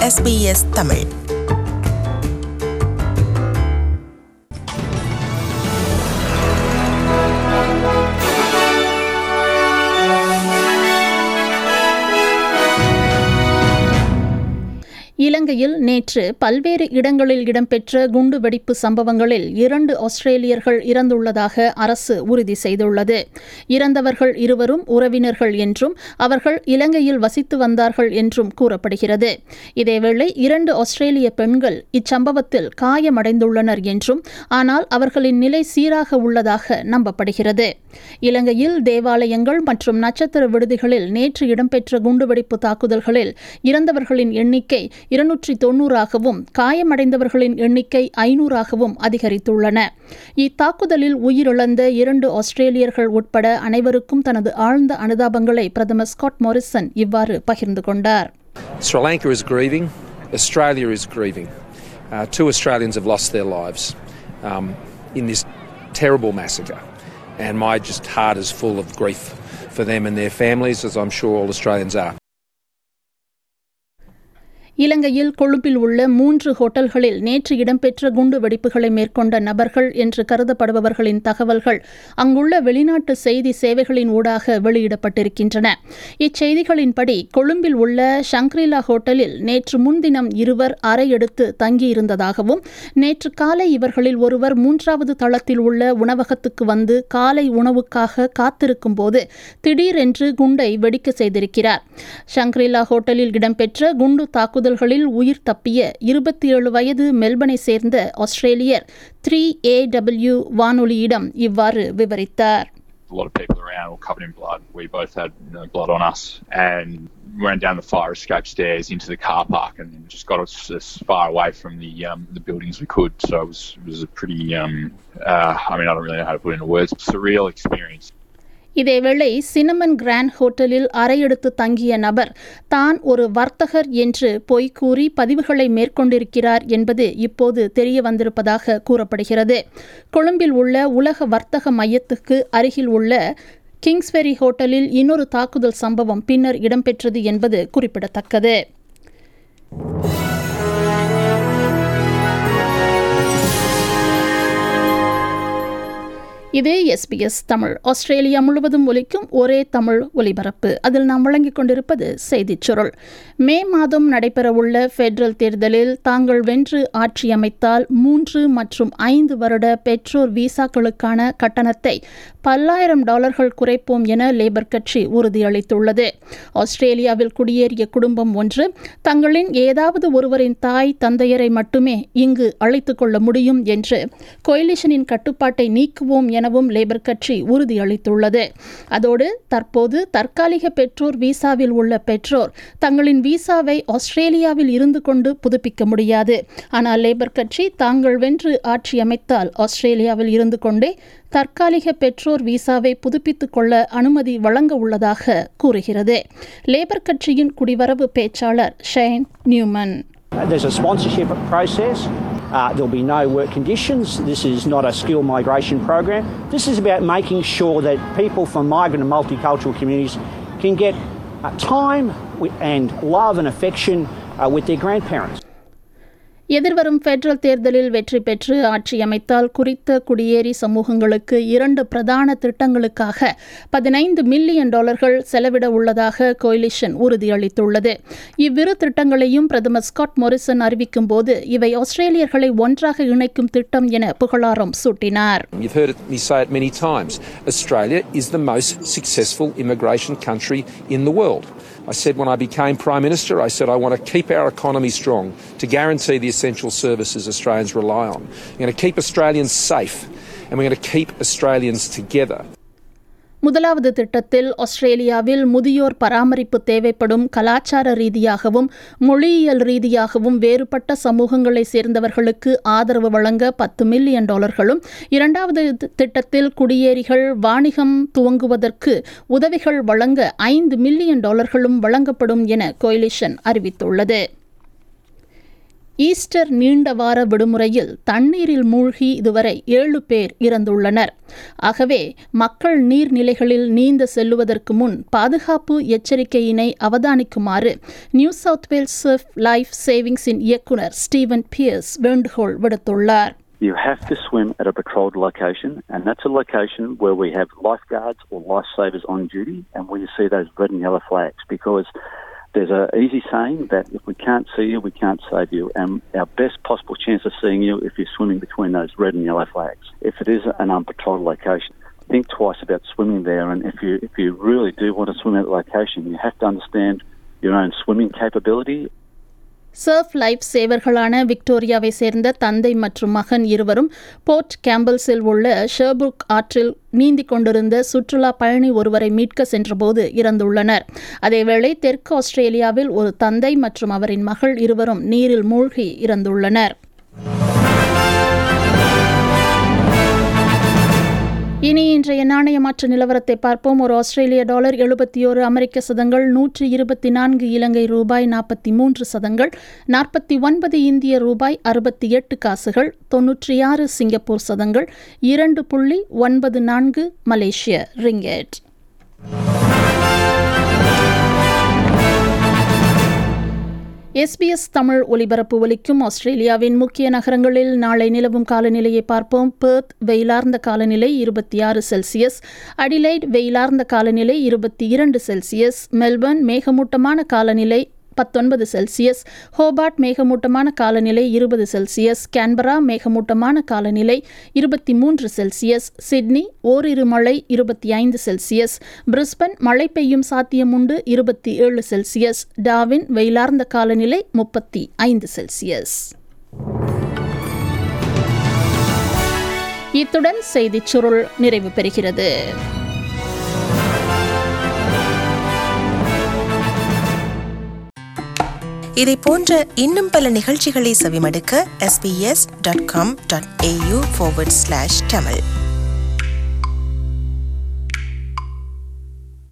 SBS Tamil இலங்கையில் நேற்று பல்வேறு இடங்களில் இடம்பெற்ற குண்டுவெடிப்பு சம்பவங்களில் இரண்டு ஆஸ்திரேலியர்கள் இறந்துள்ளதாக அரசு உறுதி செய்துள்ளது இறந்தவர்கள் இருவரும் உறவினர்கள் என்றும் அவர்கள் இலங்கையில் வசித்து வந்தார்கள் என்றும் கூறப்படுகிறது இதேவேளை இரண்டு ஆஸ்திரேலிய பெண்கள் இச்சம்பவத்தில் காயமடைந்துள்ளனர் என்றும் ஆனால் அவர்களின் நிலை சீராக உள்ளதாக நம்பப்படுகிறது இலங்கையில் தேவாலயங்கள் மற்றும் நட்சத்திர விடுதிகளில் நேற்று இடம்பெற்ற குண்டுவெடிப்பு தாக்குதல்களில் இறந்தவர்களின் எண்ணிக்கை இருநூற்றி தொன்னூறாகவும் காயமடைந்தவர்களின் எண்ணிக்கை ஐநூறாகவும் அதிகரித்துள்ளன இத்தாக்குதலில் உயிரிழந்த இரண்டு ஆஸ்திரேலியர்கள் உட்பட அனைவருக்கும் தனது ஆழ்ந்த அனுதாபங்களை பிரதமர் ஸ்காட் மோரிசன் இவ்வாறு பகிர்ந்து கொண்டார் Sri Lanka is grieving, Australia is grieving. Uh, two Australians have lost their lives um, in this terrible massacre, and my just heart is full of grief for them and their families, as I'm sure all Australians are. இலங்கையில் கொழும்பில் உள்ள மூன்று ஹோட்டல்களில் நேற்று இடம்பெற்ற குண்டு வெடிப்புகளை மேற்கொண்ட நபர்கள் என்று கருதப்படுபவர்களின் தகவல்கள் அங்குள்ள வெளிநாட்டு செய்தி சேவைகளின் ஊடாக வெளியிடப்பட்டிருக்கின்றன இச்செய்திகளின்படி கொழும்பில் உள்ள ஷங்க்ரிலா ஹோட்டலில் நேற்று முன்தினம் இருவர் அறையெடுத்து தங்கியிருந்ததாகவும் நேற்று காலை இவர்களில் ஒருவர் மூன்றாவது தளத்தில் உள்ள உணவகத்துக்கு வந்து காலை உணவுக்காக காத்திருக்கும் போது திடீரென்று குண்டை வெடிக்க செய்திருக்கிறார் ஷங்க்ரிலா ஹோட்டலில் இடம்பெற்ற குண்டு தாக்குதல் தாக்குதல்களில் உயிர் தப்பிய இருபத்தி ஏழு வயது மெல்பனை சேர்ந்த ஆஸ்திரேலியர் த்ரீ ஏ டபிள்யூ வானொலியிடம் இவ்வாறு விவரித்தார் a lot of people around all covered in blood. We both had you know, blood on us and ran down the fire escape stairs into the car park and just got us as far away from the um, the buildings we could. So it was it was a pretty um, uh, I mean I don't really know how to put it into words. Surreal experience. இதேவேளை Cinnamon Grand ஹோட்டலில் அறையெடுத்து தங்கிய நபர் தான் ஒரு வர்த்தகர் என்று பொய் கூறி பதிவுகளை மேற்கொண்டிருக்கிறார் என்பது இப்போது தெரிய வந்திருப்பதாக கூறப்படுகிறது கொழும்பில் உள்ள உலக வர்த்தக மையத்துக்கு அருகில் உள்ள கிங்ஸ்பெரி ஹோட்டலில் இன்னொரு தாக்குதல் சம்பவம் பின்னர் இடம்பெற்றது என்பது குறிப்பிடத்தக்கது இது எஸ்பிஎஸ் தமிழ் ஆஸ்திரேலியா முழுவதும் ஒலிக்கும் ஒரே தமிழ் ஒலிபரப்பு அதில் நாம் வழங்கிக் கொண்டிருப்பது செய்திச் சுருள் மே மாதம் நடைபெறவுள்ள பெடரல் தேர்தலில் தாங்கள் வென்று ஆட்சி அமைத்தால் மூன்று மற்றும் ஐந்து வருட பெற்றோர் விசாக்களுக்கான கட்டணத்தை பல்லாயிரம் டாலர்கள் குறைப்போம் என லேபர் கட்சி உறுதியளித்துள்ளது ஆஸ்திரேலியாவில் குடியேறிய குடும்பம் ஒன்று தங்களின் ஏதாவது ஒருவரின் தாய் தந்தையரை மட்டுமே இங்கு அழைத்துக் கொள்ள முடியும் என்று கொயிலிஷனின் கட்டுப்பாட்டை நீக்குவோம் எனவும் லேபர் கட்சி உறுதியளித்துள்ளது அதோடு தற்போது தற்காலிக பெற்றோர் விசாவில் உள்ள பெற்றோர் தங்களின் விசாவை ஆஸ்திரேலியாவில் இருந்து கொண்டு புதுப்பிக்க முடியாது ஆனால் லேபர் கட்சி தாங்கள் வென்று ஆட்சி அமைத்தால் ஆஸ்திரேலியாவில் இருந்து கொண்டே தற்காலிக பெற்றோர் விசாவை புதுப்பித்துக் கொள்ள அனுமதி வழங்க உள்ளதாக கூறுகிறது லேபர் கட்சியின் குடிவரவு பேச்சாளர் Shane Newman There's a sponsorship process. Uh, there'll be no work conditions. This is not a skill migration program. This is about making sure that people from migrant and multicultural communities can get uh, time and love and affection uh, with their grandparents. எதிர்வரும் federal தேர்தலில் வெற்றி பெற்று ஆட்சி அமைத்தால் குறித்த குடியேறி சமூகங்களுக்கு இரண்டு பிரதான திட்டங்களுக்காக பதினைந்து மில்லியன் டாலர்கள் செலவிட உள்ளதாக கோயிலிஷன் உறுதியளித்துள்ளது இவ்விரு திட்டங்களையும் பிரதமர் ஸ்காட் மொரிசன் அறிவிக்கும் போது இவை ஆஸ்திரேலியர்களை ஒன்றாக இணைக்கும் திட்டம் என புகழாரம் சூட்டினார் You've heard me say it many times. Australia is the most successful immigration country in the world. I said when I became Prime Minister, I said I want to keep our economy strong to guarantee the essential services Australians rely on. We're going to keep Australians safe and we're going to keep Australians together. முதலாவது திட்டத்தில் ஆஸ்திரேலியாவில் முதியோர் பராமரிப்பு தேவைப்படும் கலாச்சார ரீதியாகவும் மொழியியல் ரீதியாகவும் வேறுபட்ட சமூகங்களை சேர்ந்தவர்களுக்கு ஆதரவு வழங்க பத்து மில்லியன் டாலர்களும் இரண்டாவது திட்டத்தில் குடியேறிகள் வாணிகம் துவங்குவதற்கு உதவிகள் வழங்க ஐந்து மில்லியன் டாலர்களும் வழங்கப்படும் என கோயிலிஷன் அறிவித்துள்ளது ஈஸ்டர் நீண்ட வார விடுமுறையில் தண்ணீரில் மூழ்கி இதுவரை ஏழு பேர் இறந்துள்ளனர் ஆகவே மக்கள் நீர்நிலைகளில் நீந்த செல்லுவதற்கு முன் பாதுகாப்பு எச்சரிக்கையினை அவதானிக்குமாறு New South Wales surf life சேவிங்ஸின் இயக்குனர் ஸ்டீவன் பியர்ஸ் வேண்டுகோள் விடுத்துள்ளார் You have to swim at a patrolled location, and that's a location where we have lifeguards or lifesavers on duty, and where you see those red and yellow flags. Because there's an easy saying that if we can't see you, we can't save you, and our best possible chance of seeing you if you're swimming between those red and yellow flags. If it is an unpatrolled location, think twice about swimming there, and if you if you really do want to swim at the location, you have to understand your own swimming capability surf life சேவர்களான விக்டோரியாவை சேர்ந்த தந்தை மற்றும் மகன் இருவரும் board கேம்பல்ஸில் உள்ள ஷெர்புக் ஆற்றில் நீந்திக் கொண்டிருந்த சுற்றுலா பயணி ஒருவரை மீட்க சென்றபோது இறந்துள்ளனர் அதேவேளை தெற்கு ஆஸ்திரேலியாவில் ஒரு தந்தை மற்றும் அவரின் மகள் இருவரும் நீரில் மூழ்கி இறந்துள்ளனர் இனி இன்றைய நாணய மாற்று நிலவரத்தை பார்ப்போம் ஒரு ஆஸ்திரேலிய டாலர் எழுபத்தி ஒரு அமெரிக்க சதங்கள் நூற்றி இருபத்தி நான்கு இலங்கை ரூபாய் நாற்பத்தி மூன்று சதங்கள் நாற்பத்தி ஒன்பது இந்திய ரூபாய் அறுபத்தி எட்டு காசுகள் தொன்னூற்றி ஆறு சிங்கப்பூர் சதங்கள் இரண்டு புள்ளி ஒன்பது நான்கு மலேசிய ரிங்கெட் எஸ்பிஎஸ் தமிழ் ஒலிபரப்பு ஒலிக்கும் ஆஸ்திரேலியாவின் முக்கிய நகரங்களில் நாளை நிலவும் காலநிலையை பார்ப்போம் பெர்த் வெயிலார்ந்த காலநிலை இருபத்தி ஆறு செல்சியஸ் அடிலைட் வெயிலார்ந்த காலநிலை இருபத்தி இரண்டு செல்சியஸ் மெல்பர்ன் மேகமூட்டமான காலநிலை பத்தொன்பது செல்சியஸ் ஹோபார்ட் மேகமூட்டமான காலநிலை இருபது செல்சியஸ் கேன்பரா மேகமூட்டமான காலநிலை இருபத்தி மூன்று செல்சியஸ் சிட்னி ஓரிரு மழை இருபத்தி ஐந்து செல்சியஸ் பிரிஸ்பன் மழை பெய்யும் சாத்தியம் உண்டு இருபத்தி ஏழு செல்சியஸ் டாவின் வெயிலார்ந்த காலநிலை முப்பத்தி ஐந்து செல்சியஸ் இத்துடன் செய்திச் சுருள் நிறைவு பெறுகிறது இதை போன்ற இன்னும் பல நிகழ்ச்சிகளை செவிமடுக்க sbs.com.au forward slash tamil